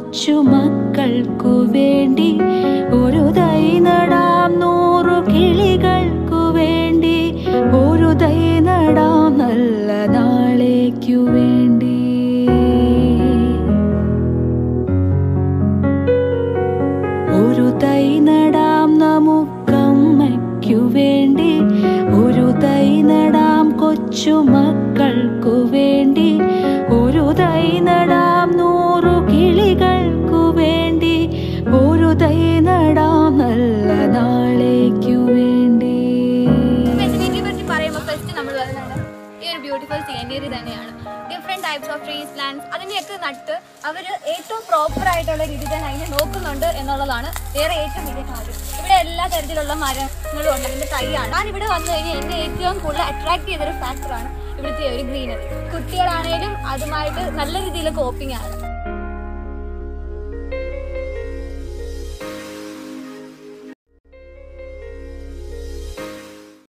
കൊച്ചുമക്കൾക്കു വേണ്ടി ഒരു തൈ നടാം നൂറു കിളികൾക്കു വേണ്ടി ഒരു തൈ നടാം നല്ല നാളേക്കു വേണ്ടി ഒരു തൈ നടാം നമുക്കമ്മയ്ക്കു വേണ്ടി ഒരു തൈ നടാം കൊച്ചുമക്കൾക്കു വേണ്ടി ഒരു തൈ നടാം നൂറു കിളികൾക്കു വേണ്ടി ഒരു തൈ നടാം നല്ല നാളേക്കു വേണ്ടി ഫെസിലിറ്റിയെ പറ്റി പറയുമ്പോൾ ഫസ്റ്റ് നമ്മൾ പറയുന്നത് ഈ ഒരു ബ്യൂട്ടിഫുൾ സീനറി തന്നെയാണ് different types of trees plants അതിനെയൊക്കെ നട്ട് അവർ ഏറ്റവും പ്രോപ്പർ ആയിട്ടുള്ള രീതിയിൽ തന്നെ അതിനെ നോക്കുന്നുണ്ട് എന്നുള്ളതാണ് വേറെ ഏറ്റവും വലിയ കാര്യം ഇവിടെ എല്ലാ തരത്തിലുള്ള മരങ്ങളും ഉണ്ട് ഇതിന്റെ തൈയാണ് ഞാൻ ഇവിടെ വന്നു കഴിഞ്ഞാൽ എന്നെ ഏറ്റവും കൂടുതൽ അട്രാക്ട് ചെയ്തൊരു ഫാക്ടറാണ് ഇവിടുത്തെ ഒരു ഗ്രീനറി കുട്ടികളാണേലും അതുമായിട്ട് നല്ല രീതിയിൽ കോപ്പിംഗ് ആണ്